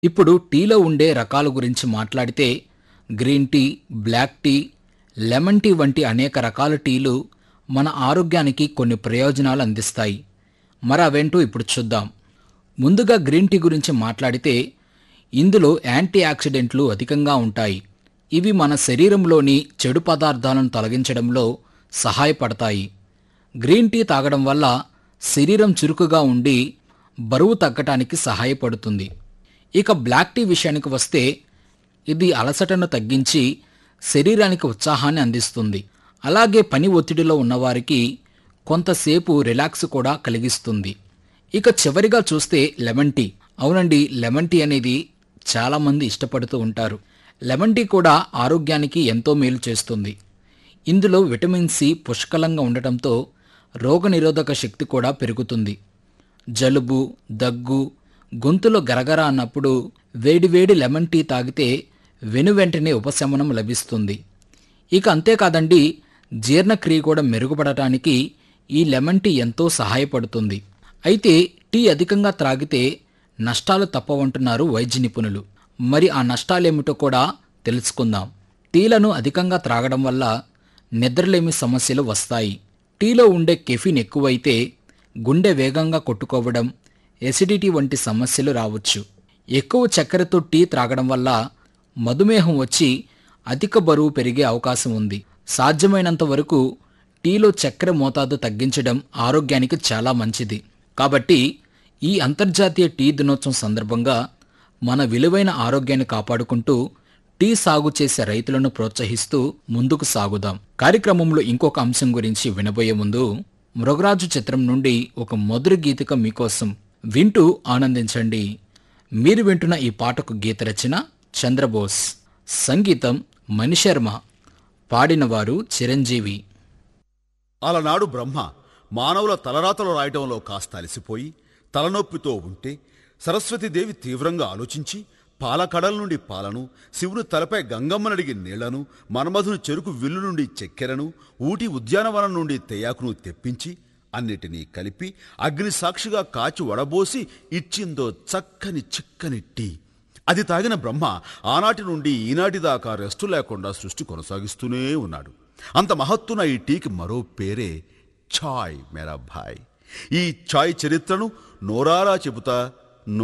ఇప్పుడు టీలో ఉండే రకాల గురించి మాట్లాడితే green tea black tea lemon tea వంటి అనేక రకాల టీలు మన ఆరోగ్యానికి కొన్ని ప్రయోజనాలు అందిస్తాయి మరి అవేంటో ఇప్పుడు చూద్దాం ముందుగా గ్రీన్ టీ గురించి మాట్లాడితే ఇందులో యాంటీ ఆక్సిడెంట్లు అధికంగా ఉంటాయి ఇవి మన శరీరంలోని చెడు పదార్థాలను తొలగించడంలో సహాయపడతాయి గ్రీన్ టీ తాగడం వల్ల శరీరం చురుకుగా ఉండి బరువు తగ్గటానికి సహాయపడుతుంది ఇక బ్లాక్ టీ విషయానికి వస్తే ఇది అలసటను తగ్గించి శరీరానికి ఉత్సాహాన్ని అందిస్తుంది అలాగే పని ఒత్తిడిలో ఉన్నవారికి కొంతసేపు రిలాక్స్ కూడా కలిగిస్తుంది ఇక చివరిగా చూస్తే లెమన్ టీ అవునండి లెమన్ టీ అనేది చాలామంది ఇష్టపడుతూ ఉంటారు లెమన్ టీ కూడా ఆరోగ్యానికి ఎంతో మేలు చేస్తుంది ఇందులో విటమిన్ సి పుష్కలంగా ఉండటంతో రోగనిరోధక శక్తి కూడా పెరుగుతుంది జలుబు దగ్గు గొంతులో గరగర అన్నప్పుడు వేడివేడి లెమన్ టీ తాగితే వెనువెంటనే ఉపశమనం లభిస్తుంది ఇక అంతేకాదండి జీర్ణక్రియ కూడా మెరుగుపడటానికి ఈ లెమన్ టీ ఎంతో సహాయపడుతుంది అయితే టీ అధికంగా త్రాగితే నష్టాలు తప్పవంటున్నారు వైద్య నిపుణులు మరి ఆ నష్టాలేమిటో కూడా తెలుసుకుందాం టీలను అధికంగా త్రాగడం వల్ల నిద్రలేమి సమస్యలు వస్తాయి టీలో ఉండే కెఫిన్ ఎక్కువైతే గుండె వేగంగా కొట్టుకోవడం ఎసిడిటీ వంటి సమస్యలు రావచ్చు ఎక్కువ చక్కెరతో టీ త్రాగడం వల్ల మధుమేహం వచ్చి అధిక బరువు పెరిగే అవకాశం ఉంది సాధ్యమైనంత వరకు టీలో చక్కెర మోతాదు తగ్గించడం ఆరోగ్యానికి చాలా మంచిది కాబట్టి ఈ అంతర్జాతీయ టీ దినోత్సవం సందర్భంగా మన విలువైన ఆరోగ్యాన్ని కాపాడుకుంటూ టీ సాగు చేసే రైతులను ప్రోత్సహిస్తూ ముందుకు సాగుదాం కార్యక్రమంలో ఇంకొక అంశం గురించి వినబోయే ముందు మృగరాజు చిత్రం నుండి ఒక మధుర గీతిక మీకోసం వింటూ ఆనందించండి మీరు వింటున్న ఈ పాటకు గీత రచన చంద్రబోస్ సంగీతం మణిశర్మ పాడినవారు చిరంజీవి అలనాడు బ్రహ్మ మానవుల తలరాతలు రాయటంలో కాస్త అలసిపోయి తలనొప్పితో ఉంటే సరస్వతీదేవి తీవ్రంగా ఆలోచించి పాలకడల నుండి పాలను శివుని తలపై గంగమ్మనడిగి నీళ్లను మన్మధుని చెరుకు విల్లు నుండి చక్కెరను ఊటి ఉద్యానవనం నుండి తెయాకును తెప్పించి అన్నిటినీ కలిపి అగ్ని సాక్షిగా కాచి వడబోసి ఇచ్చిందో చక్కని చిక్కని టీ అది తాగిన బ్రహ్మ ఆనాటి నుండి ఈనాటి దాకా రెస్టు లేకుండా సృష్టి కొనసాగిస్తూనే ఉన్నాడు అంత మహత్తున ఈ టీకి మరో పేరే ఛాయ్ మేరా భాయ్ ఈ ఛాయ్ చరిత్రను నోరారా చెబుతా